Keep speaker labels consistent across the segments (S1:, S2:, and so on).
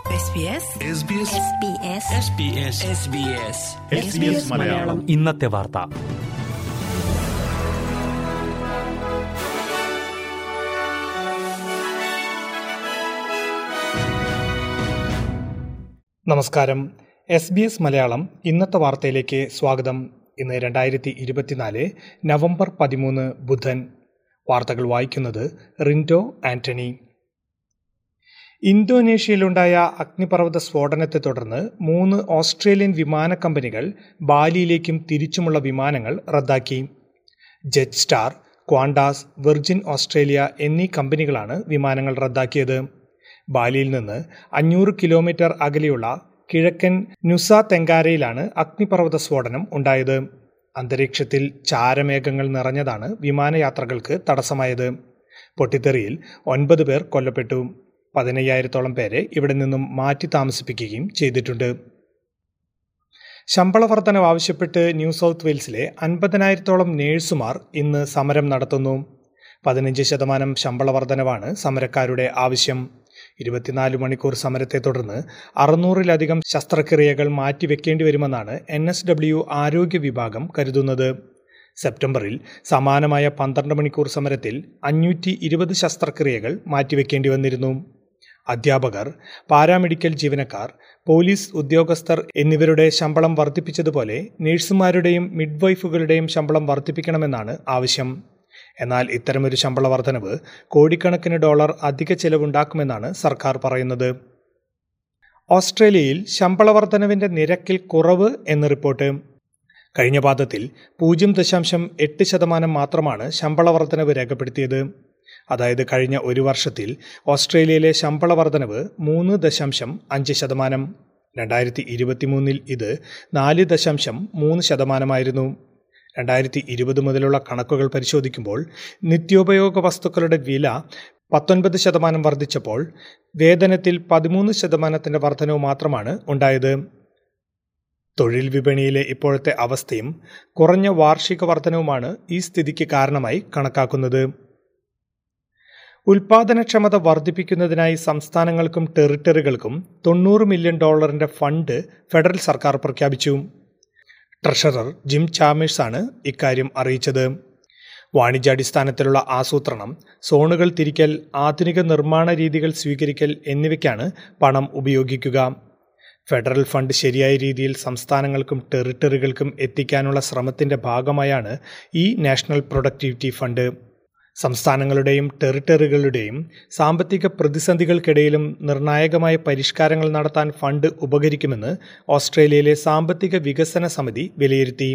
S1: SBS
S2: Malayalam
S3: ഇന്നത്തെ വാർത്ത
S4: നമസ്കാരം എസ് ബി എസ് മലയാളം ഇന്നത്തെ വാർത്തയിലേക്ക് സ്വാഗതം ഇന്ന് രണ്ടായിരത്തി ഇരുപത്തിനാല് നവംബർ പതിമൂന്ന് ബുധൻ വാർത്തകൾ വായിക്കുന്നത് റിൻഡോ ആന്റണി ഇന്തോനേഷ്യയിലുണ്ടായ അഗ്നിപർവ്വത സ്ഫോടനത്തെ തുടർന്ന് മൂന്ന് ഓസ്ട്രേലിയൻ വിമാന കമ്പനികൾ ബാലിയിലേക്കും തിരിച്ചുമുള്ള വിമാനങ്ങൾ റദ്ദാക്കി Jetstar Qantas Virgin Australia എന്നീ കമ്പനികളാണ് വിമാനങ്ങൾ റദ്ദാക്കിയത് ബാലിയിൽ നിന്ന് അഞ്ഞൂറ് കിലോമീറ്റർ അകലെയുള്ള കിഴക്കൻ നുസ തെങ്കാരയിലാണ് അഗ്നിപർവ്വത സ്ഫോടനം ഉണ്ടായത് അന്തരീക്ഷത്തിൽ ചാരമേഘങ്ങൾ നിറഞ്ഞതാണ് വിമാനയാത്രകൾക്ക് തടസ്സമായത് പൊട്ടിത്തെറിയിൽ ഒൻപത് പേർ കൊല്ലപ്പെട്ടു പതിനയ്യായിരത്തോളം പേരെ ഇവിടെ നിന്നും മാറ്റി താമസിപ്പിക്കുകയും ചെയ്തിട്ടുണ്ട് ശമ്പള വർധനവ് ആവശ്യപ്പെട്ട് ന്യൂ സൗത്ത് വെയിൽസിലെ അൻപതിനായിരത്തോളം നേഴ്സുമാർ ഇന്ന് സമരം നടത്തുന്നു പതിനഞ്ച് ശതമാനം ശമ്പള വർധനവാണ് സമരക്കാരുടെ ആവശ്യം ഇരുപത്തിനാല് മണിക്കൂർ സമരത്തെ തുടർന്ന് അറുന്നൂറിലധികം ശസ്ത്രക്രിയകൾ മാറ്റിവെക്കേണ്ടി വരുമെന്നാണ് എൻ എസ് ഡബ്ല്യു ആരോഗ്യ വിഭാഗം കരുതുന്നത് സെപ്റ്റംബറിൽ സമാനമായ പന്ത്രണ്ട് മണിക്കൂർ സമരത്തിൽ അഞ്ഞൂറ്റി ഇരുപത് ശസ്ത്രക്രിയകൾ മാറ്റിവെക്കേണ്ടി വന്നിരുന്നു അധ്യാപകർ പാരാമെഡിക്കൽ ജീവനക്കാർ പോലീസ് ഉദ്യോഗസ്ഥർ എന്നിവരുടെ ശമ്പളം വർദ്ധിപ്പിച്ചതുപോലെ നഴ്സുമാരുടെയും മിഡ്വൈഫുകളുടെയും ശമ്പളം വർദ്ധിപ്പിക്കണമെന്നാണ് ആവശ്യം എന്നാൽ ഇത്തരമൊരു ശമ്പള വർധനവ് കോടിക്കണക്കിന് ഡോളർ അധിക ചെലവുണ്ടാക്കുമെന്നാണ് സർക്കാർ പറയുന്നത് ഓസ്ട്രേലിയയിൽ ശമ്പള വർധനവിന്റെ നിരക്കിൽ കുറവ് എന്ന് റിപ്പോർട്ട് കഴിഞ്ഞ പാദത്തിൽ പൂജ്യം ദശാംശം എട്ട് ശതമാനം മാത്രമാണ് ശമ്പള വർധനവ് രേഖപ്പെടുത്തിയത് അതായത് കഴിഞ്ഞ ഒരു വർഷത്തിൽ ഓസ്ട്രേലിയയിലെ ശമ്പള വർധനവ് മൂന്ന് ദശാംശം അഞ്ച് ശതമാനം രണ്ടായിരത്തി ഇരുപത്തിമൂന്നിൽ ഇത് നാല് ദശാംശം മൂന്ന് ശതമാനമായിരുന്നു രണ്ടായിരത്തി ഇരുപത് മുതലുള്ള കണക്കുകൾ പരിശോധിക്കുമ്പോൾ നിത്യോപയോഗ വസ്തുക്കളുടെ വില പത്തൊൻപത് ശതമാനം വർദ്ധിച്ചപ്പോൾ വേതനത്തിൽ പതിമൂന്ന് ശതമാനത്തിന്റെ വർധനവ് മാത്രമാണ് ഉണ്ടായത് തൊഴിൽ വിപണിയിലെ ഇപ്പോഴത്തെ അവസ്ഥയും കുറഞ്ഞ വാർഷിക വർധനവുമാണ് ഈ സ്ഥിതിക്ക് കാരണമായി കണക്കാക്കുന്നത് ഉൽപാദനക്ഷമത വർദ്ധിപ്പിക്കുന്നതിനായി സംസ്ഥാനങ്ങൾക്കും ടെറിട്ടറികൾക്കും തൊണ്ണൂറ് മില്യൺ ഡോളറിന്റെ ഫണ്ട് ഫെഡറൽ സർക്കാർ പ്രഖ്യാപിച്ചു ട്രഷറർ ജിം ചാമേഴ്സ് ആണ് ഇക്കാര്യം അറിയിച്ചത് വാണിജ്യാടിസ്ഥാനത്തിലുള്ള ആസൂത്രണം സോണുകൾ തിരിക്കൽ ആധുനിക നിർമ്മാണ രീതികൾ സ്വീകരിക്കൽ എന്നിവയ്ക്കാണ് പണം ഉപയോഗിക്കുക ഫെഡറൽ ഫണ്ട് ശരിയായ രീതിയിൽ സംസ്ഥാനങ്ങൾക്കും ടെറിട്ടറികൾക്കും എത്തിക്കാനുള്ള ശ്രമത്തിന്റെ ഭാഗമായാണ് ഈ നാഷണൽ പ്രൊഡക്ടിവിറ്റി ഫണ്ട് സംസ്ഥാനങ്ങളുടെയും ടെറിട്ടറികളുടെയും സാമ്പത്തിക പ്രതിസന്ധികൾക്കിടയിലും നിർണായകമായ പരിഷ്കാരങ്ങൾ നടത്താൻ ഫണ്ട് ഉപകരിക്കുമെന്ന് ഓസ്ട്രേലിയയിലെ സാമ്പത്തിക വികസന സമിതി വിലയിരുത്തി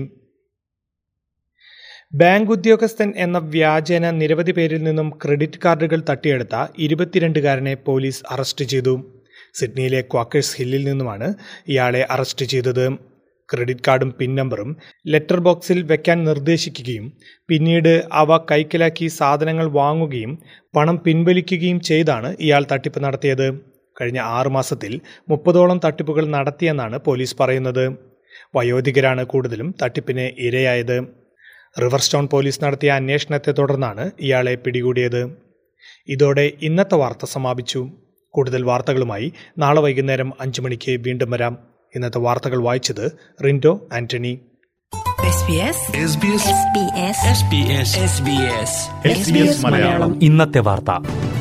S4: ബാങ്ക് ഉദ്യോഗസ്ഥൻ എന്ന വ്യാജേന നിരവധി പേരിൽ നിന്നും ക്രെഡിറ്റ് കാർഡുകൾ തട്ടിയെടുത്ത ഇരുപത്തിരണ്ടുകാരനെ പോലീസ് അറസ്റ്റ് ചെയ്തു സിഡ്നിയിലെ ക്വാക്കേഴ്സ് ഹില്ലിൽ നിന്നുമാണ് ഇയാളെ അറസ്റ്റ് ചെയ്തത് ക്രെഡിറ്റ് കാർഡും പിൻ നമ്പറും ലെറ്റർ ബോക്സിൽ വെക്കാൻ നിർദ്ദേശിക്കുകയും പിന്നീട് അവ കൈക്കലാക്കി സാധനങ്ങൾ വാങ്ങുകയും പണം പിൻവലിക്കുകയും ചെയ്താണ് ഇയാൾ തട്ടിപ്പ് നടത്തിയത് കഴിഞ്ഞ ആറു മാസത്തിൽ മുപ്പതോളം തട്ടിപ്പുകൾ നടത്തിയെന്നാണ് പോലീസ് പറയുന്നത് വയോധികരാണ് കൂടുതലും തട്ടിപ്പിന് ഇരയായത് റിവർസ്റ്റോൺ പോലീസ് നടത്തിയ അന്വേഷണത്തെ തുടർന്നാണ് ഇയാളെ പിടികൂടിയത് ഇതോടെ ഇന്നത്തെ വാർത്ത സമാപിച്ചു കൂടുതൽ വാർത്തകളുമായി നാളെ വൈകുന്നേരം അഞ്ചു മണിക്ക് വീണ്ടും വരാം ഇന്നത്തെ വാർത്തകൾ വായിച്ചത് റിൻഡോ ആന്റണി
S2: SBS
S3: ഇന്നത്തെ വാർത്ത